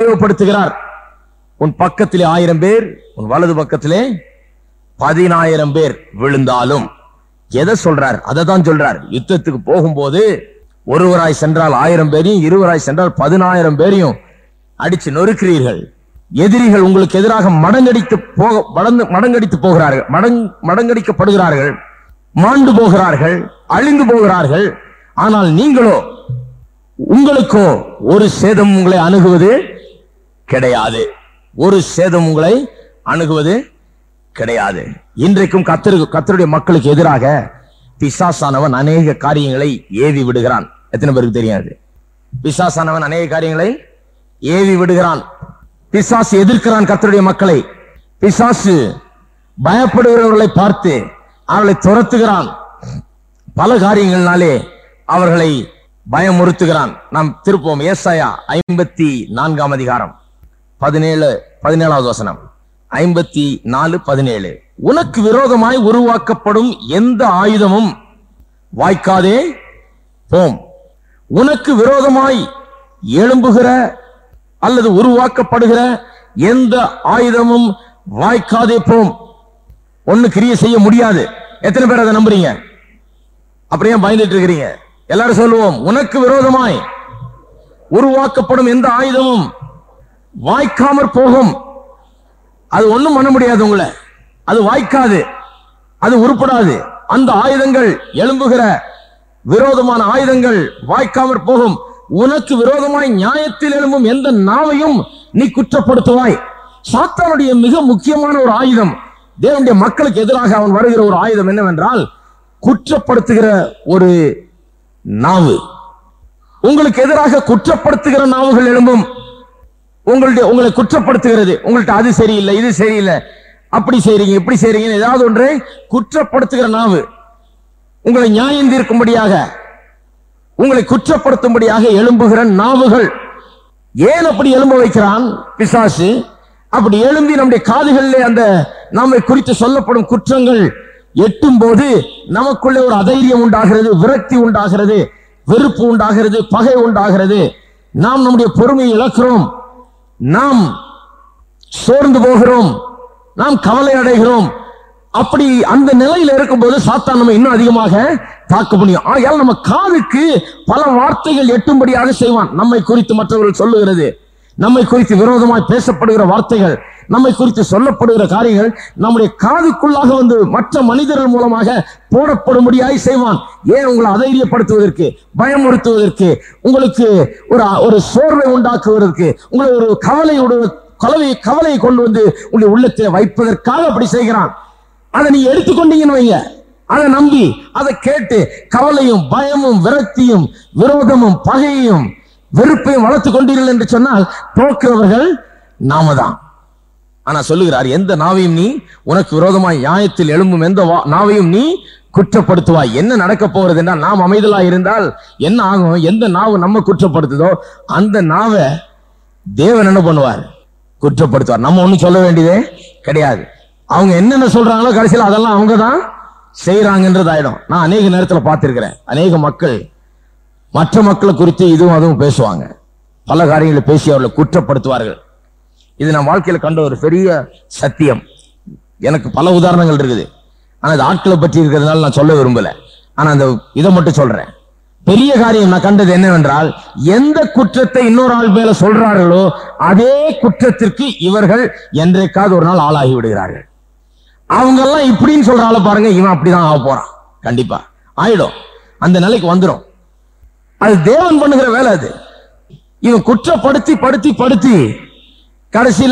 உபயோகப்படுத்துகிறார் உன் பக்கத்திலே ஆயிரம் பேர் உன் வலது பக்கத்திலே பதினாயிரம் பேர் விழுந்தாலும் எதை சொல்றார் அதை தான் சொல்றார் யுத்தத்துக்கு போகும்போது ஒருவராய் சென்றால் ஆயிரம் பேரையும் இருவராய் சென்றால் பதினாயிரம் பேரையும் அடிச்சு நொறுக்கிறீர்கள் எதிரிகள் உங்களுக்கு எதிராக மடங்கடித்து போக மடங்கு மடங்கடித்து போகிறார்கள் மடங் மடங்கடிக்கப்படுகிறார்கள் மாண்டு போகிறார்கள் அழிந்து போகிறார்கள் ஆனால் நீங்களோ உங்களுக்கோ ஒரு சேதம் உங்களை அணுகுவது கிடையாது ஒரு சேதம் உங்களை அணுகுவது கிடையாது இன்றைக்கும் கத்தரு கத்தருடைய மக்களுக்கு எதிராக பிசாசானவன் அநேக காரியங்களை ஏவி விடுகிறான் எத்தனை பேருக்கு தெரியாது பிசாசானவன் அநேக காரியங்களை ஏவி விடுகிறான் பிசாசு எதிர்க்கிறான் கத்தருடைய மக்களை பிசாசு பயப்படுகிறவர்களை பார்த்து அவர்களை துரத்துகிறான் பல காரியங்கள்னாலே அவர்களை பயமுறுத்துகிறான் நாம் திருப்போம் ஏசாயா ஐம்பத்தி நான்காம் அதிகாரம் பதினேழு பதினேழாவது வசனம் ஐம்பத்தி நாலு பதினேழு உனக்கு விரோதமாய் உருவாக்கப்படும் எந்த ஆயுதமும் வாய்க்காதே போம் உனக்கு விரோதமாய் எழும்புகிற அல்லது உருவாக்கப்படுகிற எந்த ஆயுதமும் வாய்க்காதே போம் ஒண்ணு கிரிய செய்ய முடியாது எத்தனை பேர் அதை நம்புறீங்க அப்படியே பயந்துட்டு இருக்கிறீங்க எல்லாரும் சொல்லுவோம் உனக்கு விரோதமாய் உருவாக்கப்படும் எந்த ஆயுதமும் வாய்க்காமற் போகும் அது ஒண்ணும் பண்ண முடியாது உங்களை அது வாய்க்காது அது உருப்படாது அந்த ஆயுதங்கள் எழும்புகிற விரோதமான ஆயுதங்கள் வாய்க்காமற் போகும் உனக்கு விரோதமாய் நியாயத்தில் எழும்பும் எந்த நாவையும் நீ குற்றப்படுத்துவாய் சாத்தானுடைய மிக முக்கியமான ஒரு ஆயுதம் தேவனுடைய மக்களுக்கு எதிராக அவன் வருகிற ஒரு ஆயுதம் என்னவென்றால் குற்றப்படுத்துகிற ஒரு நாவு உங்களுக்கு எதிராக குற்றப்படுத்துகிற நாவுகள் எழும்பும் உங்களுடைய உங்களை குற்றப்படுத்துகிறது உங்கள்ட்ட அது சரியில்லை இது சரியில்லை அப்படி செய்றீங்க இப்படி செய்றீங்க ஏதாவது ஒன்றை குற்றப்படுத்துகிற நாவு உங்களை நியாயம் தீர்க்கும்படியாக உங்களை குற்றப்படுத்தும்படியாக எழும்புகிற நாவுகள் ஏன் அப்படி எழும்ப வைக்கிறான் பிசாசு அப்படி எழும்பி நம்முடைய காதுகளிலே அந்த நம்மை குறித்து சொல்லப்படும் குற்றங்கள் எட்டும் போது நமக்குள்ளே ஒரு அதைரியம் உண்டாகிறது விரக்தி உண்டாகிறது வெறுப்பு உண்டாகிறது பகை உண்டாகிறது நாம் நம்முடைய பொறுமையை இழக்கிறோம் நாம் சோர்ந்து போகிறோம் நாம் கவலை அடைகிறோம் அப்படி அந்த நிலையில இருக்கும்போது சாத்தான் நம்ம இன்னும் அதிகமாக தாக்க முடியும் ஆகையால் நம்ம காதுக்கு பல வார்த்தைகள் எட்டும்படியாக செய்வான் நம்மை குறித்து மற்றவர்கள் சொல்லுகிறது நம்மை குறித்து விரோதமாய் பேசப்படுகிற வார்த்தைகள் நம்மை குறித்து சொல்லப்படுகிற காரியங்கள் நம்முடைய காதுக்குள்ளாக வந்து மற்ற மனிதர்கள் மூலமாக போடப்படும்படியாய் செய்வான் ஏன் உங்களை அதைரியப்படுத்துவதற்கு பயமுறுத்துவதற்கு உங்களுக்கு ஒரு ஒரு சோர்வை உண்டாக்குவதற்கு உங்களை ஒரு கவலை கவலை கவலையை கொண்டு வந்து உங்களுடைய உள்ளத்தில் வைப்பதற்காக அப்படி செய்கிறான் அதை நீ எடுத்துக்கொண்டீங்கன்னு வைங்க அதை நம்பி அதை கேட்டு கவலையும் பயமும் விரக்தியும் விரோதமும் பகையும் வெறுப்பையும் வளர்த்து கொண்டீர்கள் என்று சொன்னால் தோக்கிறவர்கள் நாம தான் ஆனா சொல்லுகிறார் எந்த நாவையும் நீ உனக்கு விரோதமாய் நியாயத்தில் எழும்பும் எந்த வா- நாவையும் நீ குற்றப்படுத்துவாய் என்ன நடக்க போறது என்றால் நாம் அமைதலா இருந்தால் என்ன ஆகும் எந்த நாவு நம்ம குற்றப்படுத்துதோ அந்த நாவை தேவன் என்ன பண்ணுவார் குற்றப்படுத்துவார் நம்ம ஒண்ணும் சொல்ல வேண்டியதே கிடையாது அவங்க என்னென்ன சொல்றாங்களோ கடைசியில் அதெல்லாம் அவங்க தான் செய்யறாங்கன்றது ஆயிடும் நான் அநேக நேரத்துல பார்த்திருக்கிறேன் அநேக மக்கள் மற்ற மக்களை குறித்து இதுவும் அதுவும் பேசுவாங்க பல காரியங்களை பேசி அவர்களை குற்றப்படுத்துவார்கள் இது நான் வாழ்க்கையில கண்ட ஒரு பெரிய சத்தியம் எனக்கு பல உதாரணங்கள் இருக்குது ஆனா இது ஆட்களை பற்றி இருக்கிறதுனால நான் சொல்ல விரும்பல ஆனா அந்த இதை மட்டும் சொல்றேன் பெரிய காரியம் நான் கண்டது என்னவென்றால் எந்த குற்றத்தை இன்னொரு ஆள் மேல சொல்றார்களோ அதே குற்றத்திற்கு இவர்கள் என்றைக்காவது ஒரு நாள் ஆளாகி விடுகிறார்கள் அவங்க எல்லாம் இப்படின்னு சொல்ற ஆளை பாருங்க இவன் அப்படிதான் ஆக போறான் கண்டிப்பா ஆயிடும் அந்த நிலைக்கு வந்துரும் அது தேவன் பண்ணுகிற வேலை அது இவன் குற்றப்படுத்தி படுத்தி படுத்தி கடைசியில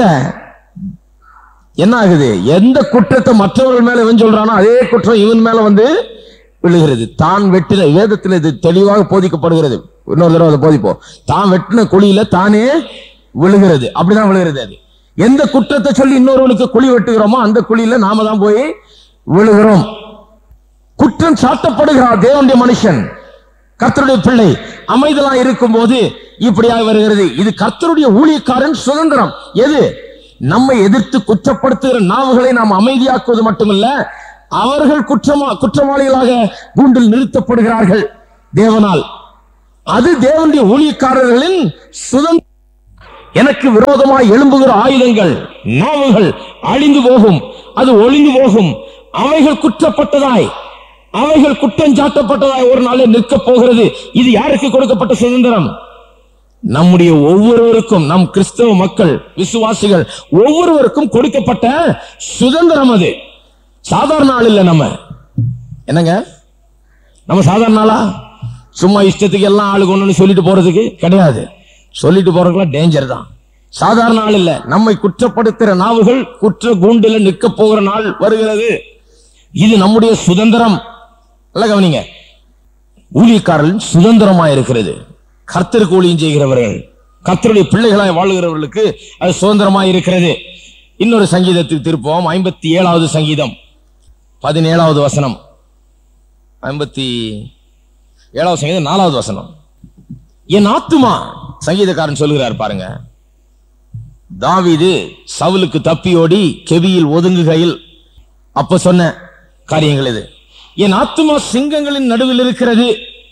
என்ன ஆகுது எந்த குற்றத்தை மற்றவர்கள் மேல இவன் சொல்றானோ அதே குற்றம் இவன் மேல வந்து விழுகிறது தான் வெட்டின வேதத்தில் இது தெளிவாக போதிக்கப்படுகிறது இன்னொரு தடவை அதை போதிப்போம் தான் வெட்டின குழியில தானே விழுகிறது அப்படிதான் விழுகிறது அது எந்த குற்றத்தை சொல்லி இன்னொருவனுக்கு குழி வெட்டுகிறோமோ அந்த குழியில நாம தான் போய் விழுகிறோம் குற்றம் சாட்டப்படுகிறார் தேவனுடைய மனுஷன் கர்த்தருடைய பிள்ளை அமைதலா இருக்கும் போது இப்படியாக வருகிறது இது கர்த்தருடைய ஊழியக்காரன் சுதந்திரம் எது நம்மை எதிர்த்து குற்றப்படுத்துகிற நாவுகளை நாம் அமைதியாக்குவது மட்டுமல்ல அவர்கள் குற்றமா குற்றவாளிகளாக கூண்டில் நிறுத்தப்படுகிறார்கள் தேவனால் அது தேவனுடைய ஊழியக்காரர்களின் சுதந்திரம் எனக்கு விரோதமாய் எழும்புகிற ஆயுதங்கள் நாவுகள் அழிந்து போகும் அது ஒளிந்து போகும் அவைகள் குற்றப்பட்டதாய் அவைகள் குற்றஞ்சாட்டப்பட்டதாய் ஒரு நாளில் நிற்க போகிறது இது யாருக்கு கொடுக்கப்பட்ட சுதந்திரம் நம்முடைய ஒவ்வொருவருக்கும் நம் கிறிஸ்தவ மக்கள் விசுவாசிகள் ஒவ்வொருவருக்கும் கொடுக்கப்பட்ட சுதந்திரம் அது சாதாரண ஆள் இல்ல நம்ம என்னங்க நம்ம சாதாரண ஆளா சும்மா இஷ்டத்துக்கு எல்லாம் ஆளுக்கு ஒண்ணுன்னு சொல்லிட்டு போறதுக்கு கிடையாது சொல்லிட்டு போறதுக்குலாம் டேஞ்சர் தான் சாதாரண ஆள் இல்ல நம்மை குற்றப்படுத்துற நாவுகள் குற்ற கூண்டுல நிற்க போகிற நாள் வருகிறது இது நம்முடைய சுதந்திரம் நல்ல கவனிங்க ஊழியக்காரர்கள் சுதந்திரமா இருக்கிறது கர்த்தருக்கு ஊழியம் செய்கிறவர்கள் கர்த்தருடைய பிள்ளைகளாய் வாழுகிறவர்களுக்கு அது சுதந்திரமா இருக்கிறது இன்னொரு சங்கீதத்துக்கு திருப்போம் ஐம்பத்தி ஏழாவது சங்கீதம் பதினேழாவது வசனம் ஐம்பத்தி ஏழாவது சங்கீதம் நாலாவது வசனம் என் ஆத்துமா சங்கீதக்காரன் சொல்லுகிறார் பாருங்க தாவீது சவுலுக்கு தப்பி ஓடி கெவியில் ஒதுங்குகையில் அப்ப சொன்ன காரியங்கள் இது என் ஆத்துமா சிங்கங்களின் நடுவில் இருக்கிறது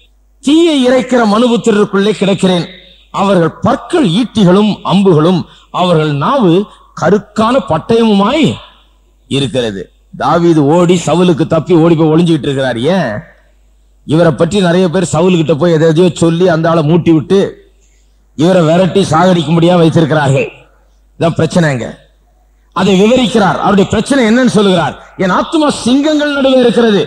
தீயை இறைக்கிற மனுபுத்திரருக்குள்ளே கிடக்கிறேன் அவர்கள் பற்கள் ஈட்டிகளும் அம்புகளும் அவர்கள் நாவு கருக்கான பட்டயமுமாய் இருக்கிறது தாவீது ஓடி சவுலுக்கு தப்பி ஓடி போய் ஒளிஞ்சுக்கிட்டு இருக்கிறார் ஏன் இவரை பற்றி நிறைய பேர் சவுலுக்கிட்ட போய் எதை எதையோ சொல்லி அந்த ஆளை மூட்டி விட்டு இவரை விரட்டி சாகடிக்கும்படியா வைத்திருக்கிறார்கள் இதான் பிரச்சனைங்க அதை விவரிக்கிறார் அவருடைய பிரச்சனை என்னன்னு சொல்லுகிறார் என் ஆத்துமா சிங்கங்கள் நடுவே இருக்கிறது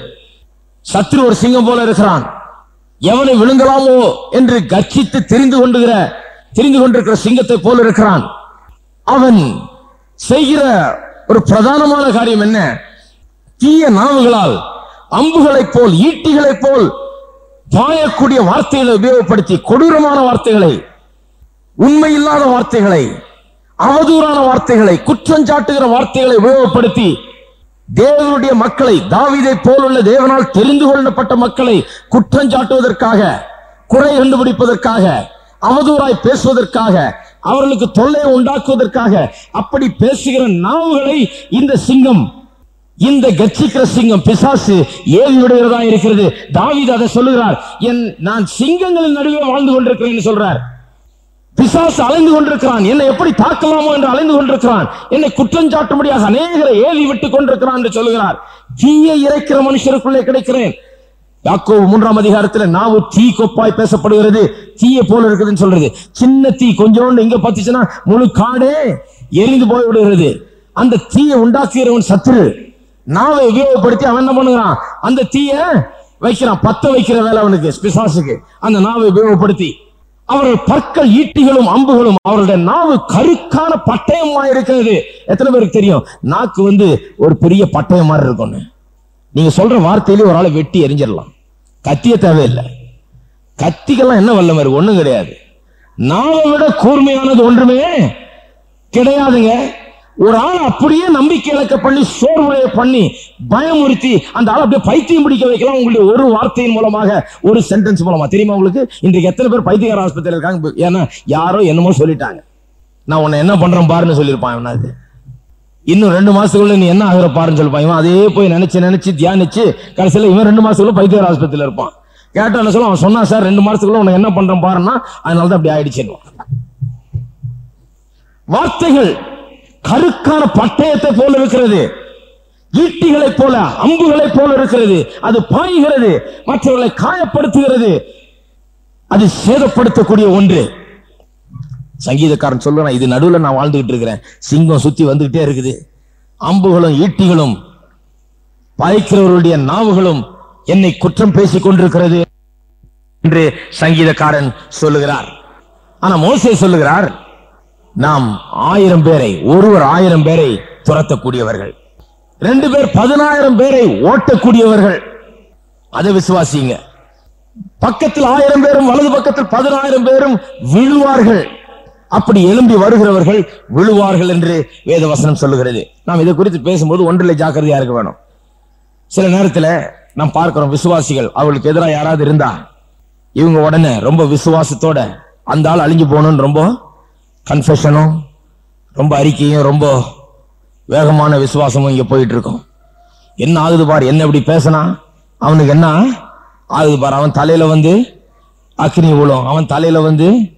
சத்ரு ஒரு சிங்கம் போல இருக்கிறான் எவனை விழுங்கலாமோ என்று கர்ச்சித்து தெரிந்து கொண்டுகிற தெரிந்து கொண்டிருக்கிற சிங்கத்தை போல இருக்கிறான் அவன் செய்கிற ஒரு பிரதானமான காரியம் என்ன தீய நாவுகளால் அம்புகளைப் போல் ஈட்டிகளைப் போல் பாயக்கூடிய வார்த்தைகளை உபயோகப்படுத்தி கொடூரமான வார்த்தைகளை உண்மை இல்லாத வார்த்தைகளை அவதூறான வார்த்தைகளை குற்றஞ்சாட்டுகிற வார்த்தைகளை உபயோகப்படுத்தி தேவனுடைய மக்களை தாவீதை போலுள்ள தேவனால் தெரிந்து கொள்ளப்பட்ட மக்களை குற்றஞ்சாட்டுவதற்காக குறை கண்டுபிடிப்பதற்காக அவதூறாய் பேசுவதற்காக அவர்களுக்கு தொல்லையை உண்டாக்குவதற்காக அப்படி பேசுகிற நாவுகளை இந்த சிங்கம் இந்த கட்சிக்கிற சிங்கம் பிசாசு ஏவி விடுகிறதா இருக்கிறது தாவீது அதை சொல்லுகிறார் என் நான் சிங்கங்களின் நடுவே வாழ்ந்து கொண்டிருக்கிறேன் சொல்றார் பிசாசு அலைந்து கொண்டிருக்கிறான் என்னை எப்படி தாக்கலாமோ என்று அலைந்து கொண்டிருக்கிறான் என்னை குற்றஞ்சாட்டும்படியாக அநேகரை ஏவி விட்டுக் கொண்டிருக்கிறான் என்று சொல்லுகிறார் தீயை இறைக்கிற மனுஷருக்குள்ளே கிடைக்கிறேன் யாக்கோபு மூன்றாம் அதிகாரத்துல நாவு தீ கொப்பாய் பேசப்படுகிறது தீயை போல இருக்குதுன்னு சொல்றது சின்ன தீ கொஞ்சோண்டு இங்க பத்துச்சுன்னா முழு காடே எரிந்து போய் விடுகிறது அந்த தீயை உண்டாக்குகிறவன் சத்துரு நாவை உபயோகப்படுத்தி அவன் என்ன பண்ணுகிறான் அந்த தீய வைக்கிறான் பத்த வைக்கிற வேலை அவனுக்கு பிசாசுக்கு அந்த நாவை உபயோகப்படுத்தி அவர்கள் பற்கள் ஈட்டிகளும் அம்புகளும் அவருடைய நாவு கருக்கான பட்டயமா இருக்கிறது எத்தனை பேருக்கு தெரியும் நாக்கு வந்து ஒரு பெரிய பட்டயம் மாதிரி இருக்கும்னு நீங்க சொல்ற வார்த்தையிலே ஒரு ஆளை வெட்டி எரிஞ்சிடலாம் கத்திய தேவையில்லை கத்திக்கெல்லாம் என்ன வல்லமை இருக்கு ஒண்ணும் கிடையாது நாவை விட கூர்மையானது ஒன்றுமே கிடையாதுங்க ஒரு ஆள் அப்படியே நம்பிக்கை இழக்க பண்ணி சோர்வுடைய பண்ணி பயமுறுத்தி அந்த ஆள் அப்படியே பைத்தியம் பிடிக்க வைக்கலாம் உங்களுடைய ஒரு வார்த்தையின் மூலமாக ஒரு சென்டென்ஸ் மூலமா தெரியுமா உங்களுக்கு இன்றைக்கு எத்தனை பேர் பைத்தியகார ஆஸ்பத்திரியில் இருக்காங்க ஏன்னா யாரோ என்னமோ சொல்லிட்டாங்க நான் உன்னை என்ன பண்றேன் பாருன்னு சொல்லியிருப்பான் இவனாது இன்னும் ரெண்டு மாசத்துக்குள்ள நீ என்ன ஆகிற பாருன்னு சொல்லுப்பான் இவன் அதே போய் நினைச்சு நினைச்சு தியானிச்சு கடைசியில இவன் ரெண்டு மாசத்துக்குள்ள பைத்தியகார ஆஸ்பத்திரியில் இருப்பான் கேட்டா என்ன சொல்ல அவன் சொன்னா சார் ரெண்டு மாசத்துக்குள்ள உனக்கு என்ன பண்றேன் பாருன்னா அதனால தான் அப்படி ஆயிடுச்சுன்னு வார்த்தைகள் கருக்கான பட்டயத்தை போல இருக்கிறது ஈட்டிகளைப் போல அம்புகளைப் போல இருக்கிறது அது பாய்கிறது மற்றவர்களை காயப்படுத்துகிறது அது சேதப்படுத்தக்கூடிய ஒன்று சங்கீதக்காரன் சொல்லுறான் இது நடுவுல நான் வாழ்ந்துகிட்டு இருக்கிறேன் சிங்கம் சுத்தி வந்துகிட்டே இருக்குது அம்புகளும் ஈட்டிகளும் பாய்க்கிறவருடைய நாவுகளும் என்னை குற்றம் பேசிக் கொண்டிருக்கிறது என்று சங்கீதக்காரன் சொல்லுகிறார் ஆனா மோசே சொல்லுகிறார் நாம் ஆயிரம் பேரை ஒருவர் ஆயிரம் பேரை துரத்தக்கூடியவர்கள் ரெண்டு பேர் பதினாயிரம் பேரை ஓட்டக்கூடியவர்கள் அதை விசுவாசிங்க பக்கத்தில் ஆயிரம் பேரும் வலது பக்கத்தில் பதினாயிரம் பேரும் விழுவார்கள் அப்படி எழும்பி வருகிறவர்கள் விழுவார்கள் என்று வேதவசனம் சொல்லுகிறது நாம் இதை குறித்து பேசும்போது ஒன்றிலே ஜாக்கிரதையா இருக்க வேணும் சில நேரத்துல நாம் பார்க்கிறோம் விசுவாசிகள் அவளுக்கு எதிராக யாராவது இருந்தா இவங்க உடனே ரொம்ப விசுவாசத்தோட அந்த ஆள் அழிஞ்சு போகணும்னு ரொம்ப கன்ஃபெஷனும் ரொம்ப அறிக்கையும் ரொம்ப வேகமான விசுவாசமும் இங்க போயிட்டு இருக்கும் என்ன ஆகுது பார் என்ன இப்படி பேசினா அவனுக்கு என்ன ஆகுது பார் அவன் தலையில வந்து அக்னி விழும் அவன் தலையில வந்து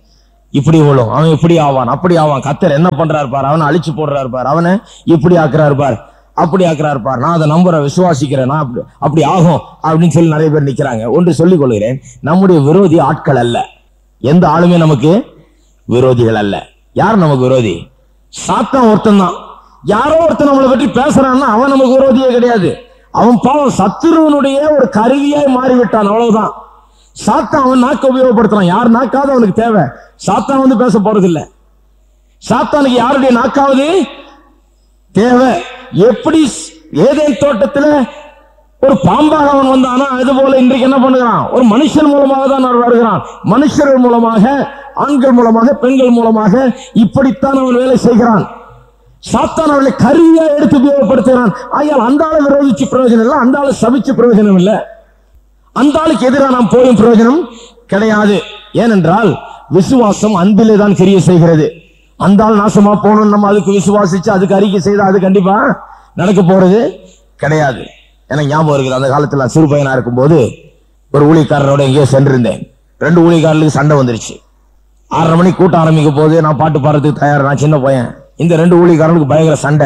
இப்படி விழும் அவன் இப்படி ஆவான் அப்படி ஆவான் கத்தர் என்ன பண்றாரு பார் அவனை அழிச்சு போடுறாரு பார் அவனை இப்படி ஆக்குறாரு பார் அப்படி ஆக்குறாரு பார் நான் அதை நம்புறேன் விசுவாசிக்கிறேன் நான் அப்படி அப்படி ஆகும் அப்படின்னு சொல்லி நிறைய பேர் நிக்கிறாங்க ஒன்று சொல்லிக் கொள்கிறேன் நம்முடைய விரோதி ஆட்கள் அல்ல எந்த ஆளுமே நமக்கு விரோதிகள் அல்ல யார் நமக்கு விரோதி சாத்தான் ஒருத்தன் தான் யாரோ ஒருத்தன் நம்மளை பற்றி பேசுறான்னா அவன் நமக்கு விரோதியே கிடையாது அவன் பாவம் சத்துருவனுடைய ஒரு கருவியாய் மாறிவிட்டான் அவ்வளவுதான் சாத்தான் அவன் நாக்க உபயோகப்படுத்துறான் யார் நாக்காவது அவனுக்கு தேவை சாத்தான் வந்து பேச போறது இல்ல சாத்தானுக்கு யாருடைய நாக்காவது தேவை எப்படி ஏதேன் தோட்டத்துல ஒரு பாம்பாக அவன் வந்தானா அது போல இன்றைக்கு என்ன பண்ணுகிறான் ஒரு மனுஷன் மூலமாக தான் அவர் வருகிறான் மனுஷர்கள் மூலமாக ஆண்கள் மூலமாக பெண்கள் மூலமாக இப்படித்தான் அவன் வேலை செய்கிறான் சாத்தான் அவர்களை கருவியா எடுத்து உபயோகப்படுத்துகிறான் ஆகையால் அந்த ஆளை விரோதிச்சு பிரயோஜனம் இல்லை அந்த ஆளை சபிச்சு பிரயோஜனம் இல்லை அந்த ஆளுக்கு எதிராக நாம் போயும் பிரயோஜனம் கிடையாது ஏனென்றால் விசுவாசம் அன்பிலே தான் கிரிய செய்கிறது அந்த ஆள் நாசமா போகணும் நம்ம அதுக்கு விசுவாசிச்சு அதுக்கு அறிக்கை செய்தா அது கண்டிப்பா நடக்க போறது கிடையாது எனக்கு ஞாபகம் இருக்குது அந்த காலத்துல நான் சிறு பையனா இருக்கும்போது ஒரு ஊழியக்காரரோட எங்கேயோ சென்றிருந்தேன் ரெண்டு ஊழியக்காரர்களுக்கு சண்டை வந்துருச்சு ஆறரை மணிக்கு கூட்டம் ஆரம்பிக்க போது நான் பாட்டு பாடுறதுக்கு தயார் நான் சின்ன பையன் இந்த ரெண்டு ஊழியக்காரனுக்கு பயங்கர சண்டை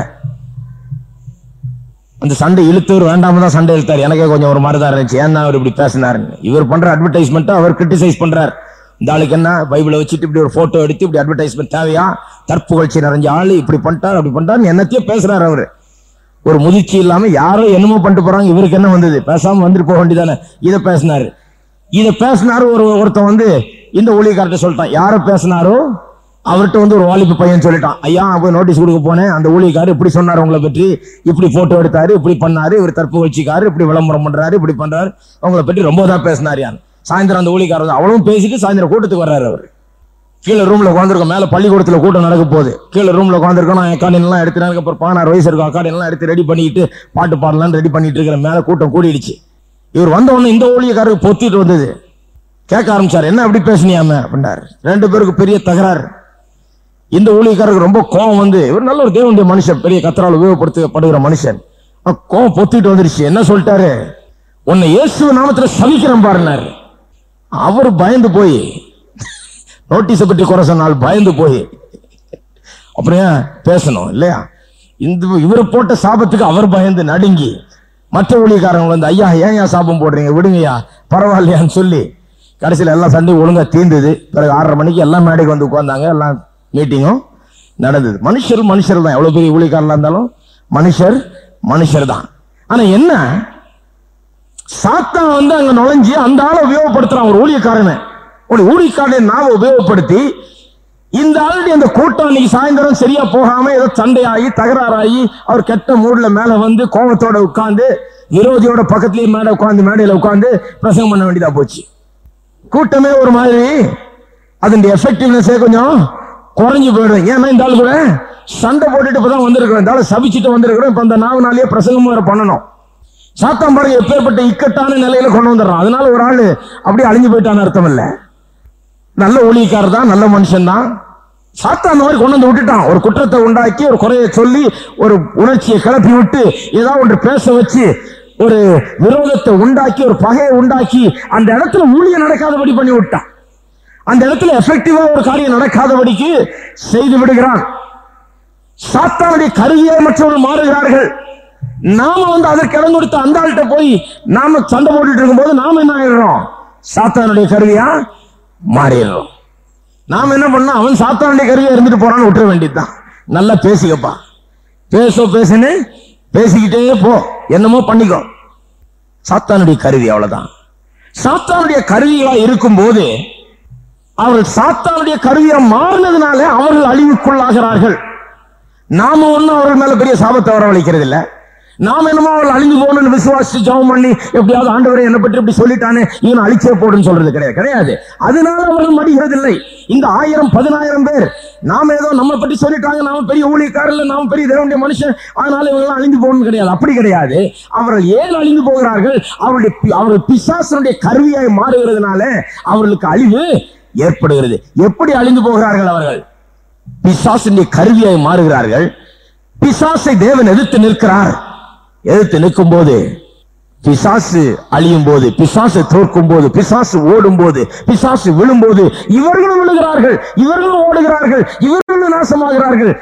அந்த சண்டை இழுத்தவர் வேண்டாம தான் சண்டை இழுத்தார் எனக்கே கொஞ்சம் ஒரு மாதிரி தான் இருந்துச்சு ஏன் அவர் இப்படி பேசினாருன்னு இவர் பண்ற அட்வர்டைஸ்மெண்ட் அவர் கிரிட்டிசைஸ் பண்றார் இந்த ஆளுக்கு என்ன பைபிளை வச்சுட்டு இப்படி ஒரு போட்டோ எடுத்து இப்படி அட்வர்டைஸ்மெண்ட் தேவையா தற்புகழ்ச்சி நிறைஞ்ச ஆளு இப்படி பண்ணிட்டார் அப்படி பண்ணிட்டார் என்னத்தையும் பேசுறாரு அவரு ஒரு முதிர்ச்சி இல்லாம யாரோ என்னமோ பண்ணிட்டு போறாங்க இவருக்கு என்ன வந்தது பேசாம வந்துட்டு போக வேண்டியதானே இதை பேசினாரு இதை பேசினாரு ஒரு ஒருத்தன் வந்து இந்த ஊழியக்கார்ட்ட சொல்லிட்டான் யார பேசினாரோ அவர்கிட்ட வந்து ஒரு வாலிப பையன் சொல்லிட்டான் ஐயா நான் போய் நோட்டீஸ் கொடுக்க போனேன் அந்த ஊழியக்காரர் இப்படி சொன்னார் உங்களை பற்றி இப்படி போட்டோ எடுத்தாரு இப்படி பண்ணாரு இவர் தற்பு வச்சுக்காரு இப்படி விளம்பரம் பண்றாரு இப்படி பண்றாரு உங்களை பற்றி ரொம்ப தான் பேசினார் யான் சாயந்தரம் அந்த ஊழியக்காரர் வந்து அவ்வளவும் பேசிட்டு சாயந்தரம் கூட்டத்துக்கு வர்றாரு அவர் கீழே ரூம்ல உட்காந்துருக்கோம் மேல பள்ளிக்கூடத்துல கூட்டம் நடக்க போகுது கீழே ரூம்ல உட்காந்துருக்கோம் நான் அக்காடின் எல்லாம் எடுத்து எனக்கு அப்புறம் பதினாறு வயசு இருக்கும் அக்காடின் எல்லாம் எடுத்து ரெடி பண்ணிட்டு பாட்டு பாடலாம் ரெடி பண்ணிட்டு இருக்கிற மேல கூட்டம் கூடிடுச்சு இவர் வந்த உடனே இந்த ஊழியக்காரருக்கு பொத்திட்டு வந்தது கேட்க ஆரம்பிச்சார் என்ன அப்படி பேசுனியாம அப்படின்னாரு ரெண்டு பேருக்கு பெரிய தகராறு இந்த ஊழியக்காரருக்கு ரொம்ப கோவம் வந்து இவர் நல்ல ஒரு தேவனுடைய மனுஷன் பெரிய கத்தரால் உபயோகப்படுத்தப்படுகிற மனுஷன் அவன் கோவம் பொத்திட்டு வந்துருச்சு என்ன சொல்லிட்டாரு உன்னை இயேசு நாமத்துல சவிக்கிறேன் பாருனாரு அவர் பயந்து போய் நோட்டீஸை பற்றி குறை சொன்னால் பயந்து போய் அப்புறம் ஏன் பேசணும் இல்லையா இந்த இவர் போட்ட சாபத்துக்கு அவர் பயந்து நடுங்கி மற்ற ஊழியக்காரங்க வந்து ஐயா ஏன் ஏன் சாபம் போடுறீங்க விடுங்கய்யா பரவாயில்லையான்னு சொல்லி கடைசியில் எல்லாம் சண்டை ஒழுங்கா தீர்ந்தது பிறகு ஆறரை மணிக்கு எல்லாம் மேடைக்கு வந்து உட்கார்ந்தாங்க எல்லாம் மீட்டிங்கும் நடந்தது மனுஷர் மனுஷர் தான் எவ்வளவு பெரிய ஊழியக்காரலாம் இருந்தாலும் மனுஷர் மனுஷர் தான் ஆனா என்ன சாத்தான் வந்து அங்க நுழைஞ்சு அந்த ஆளை உபயோகப்படுத்துறான் ஒரு ஊழியக்காரனை ஒரு ஊழியக்காரனை நாம உபயோகப்படுத்தி இந்த ஆளுடைய அந்த கூட்டம் இன்னைக்கு சாயந்தரம் சரியா போகாம ஏதோ சண்டையாகி தகராறாகி அவர் கெட்ட மூட்ல மேல வந்து கோபத்தோட உட்கார்ந்து விரோதியோட பக்கத்துலயே மேல உட்கார்ந்து மேடையில உட்கார்ந்து பிரசங்கம் பண்ண வேண்டியதா போச்சு கூட்டமே ஒரு மாதிரி அதனுடைய எஃபெக்டிவ்னஸே கொஞ்சம் குறைஞ்சு போயிடும் ஏன்னா இந்த ஆளு கூட சண்டை போட்டுட்டு இப்பதான் வந்திருக்கிறோம் இந்த ஆளு சபிச்சுட்டு வந்திருக்கிறோம் இப்ப அந்த நாவனாலேயே பிரசங்கமும் வேற பண்ணணும் சாத்தான் பாருங்க எப்பேற்பட்ட இக்கட்டான நிலையில கொண்டு வந்துடுறான் அதனால ஒரு ஆளு அப்படியே அழிஞ்சு போயிட்டான்னு அர்த்தம் இல்ல நல்ல ஊழியக்காரர் தான் நல்ல மனுஷன் தான் சாத்தான் அந்த மாதிரி கொண்டு வந்து விட்டுட்டான் ஒரு குற்றத்தை உண்டாக்கி ஒரு குறையை சொல்லி ஒரு உணர்ச்சியை கிளப்பி விட்டு ஏதாவது ஒன்று பேச வச்சு ஒரு விரோதத்தை உண்டாக்கி ஒரு பகையை உண்டாக்கி அந்த இடத்துல ஊழியம் நடக்காதபடி பண்ணி விட்டான் அந்த இடத்துல எஃபெக்டிவா ஒரு காரியம் நடக்காதபடிக்கு செய்து விடுகிறான் சாத்தானுடைய கருவியை மற்றவர்கள் மாறுகிறார்கள் நாம வந்து அதற்கு இடம் கொடுத்து அந்த ஆள்கிட்ட போய் நாம சண்டை போட்டுட்டு இருக்கும்போது நாம என்ன ஆயிடுறோம் சாத்தானுடைய கருவியா மாறிடுறோம் நாம என்ன பண்ணோம் அவன் சாத்தானுடைய கருவியா இருந்துட்டு போறான்னு விட்டுற வேண்டியதுதான் நல்லா பேசிக்கப்பா பேசோ பேசுன்னு பேசிக்கிட்டே போ என்னமோ பண்ணிக்கோ சாத்தானுடைய கருவி அவ்வளவுதான் சாத்தானுடைய கருவிகளா இருக்கும்போது அவர்கள் சாத்தானுடைய கருவியா மாறினதுனால அவர்கள் அழிவுக்குள்ளாகிறார்கள் நாம ஒண்ணும் அவர்கள் மேல பெரிய சாபத்தை வரவழைக்கிறது இல்ல நாம என்னமோ அவர்கள் அழிஞ்சு போகணும்னு விசுவாசிச்சு ஜெபம் பண்ணி எப்படியாவது ஆண்டவரை என்னை பற்றி இப்படி சொல்லிட்டானே இவன் அழிச்சே போடுன்னு சொல்றது கிடையாது கிடையாது அதனால அவர்கள் மடிகிறது இல்லை இந்த ஆயிரம் பதினாயிரம் பேர் நாம ஏதோ நம்ம பற்றி சொல்லிட்டாங்க நாம பெரிய ஊழியக்காரர்கள் நாம பெரிய தேவனுடைய மனுஷன் அதனால இவங்க அழிந்து போகணும் கிடையாது அப்படி கிடையாது அவர்கள் ஏன் அழிந்து போகிறார்கள் அவருடைய பி- அவர்கள் பிசாசனுடைய கருவியாய் மாறுகிறதுனால அவர்களுக்கு அழிவு ஏற்படுகிறது எப்படி அழிந்து போகிறார்கள் அவர்கள் பிசாசினுடைய கருவியாய் மாறுகிறார்கள் பிசாசை தேவன் எதிர்த்து நிற்கிறார் எதிர்த்து நிற்கும் போது பிசாசு அழியும் போது பிசாசு தோற்கும் போது பிசாசு ஓடும் போது பிசாசு விழும்போது இவர்களும் விழுகிறார்கள் இவர்களும் ஓடுகிறார்கள் இவர்களும் நாசமாகிறார்கள்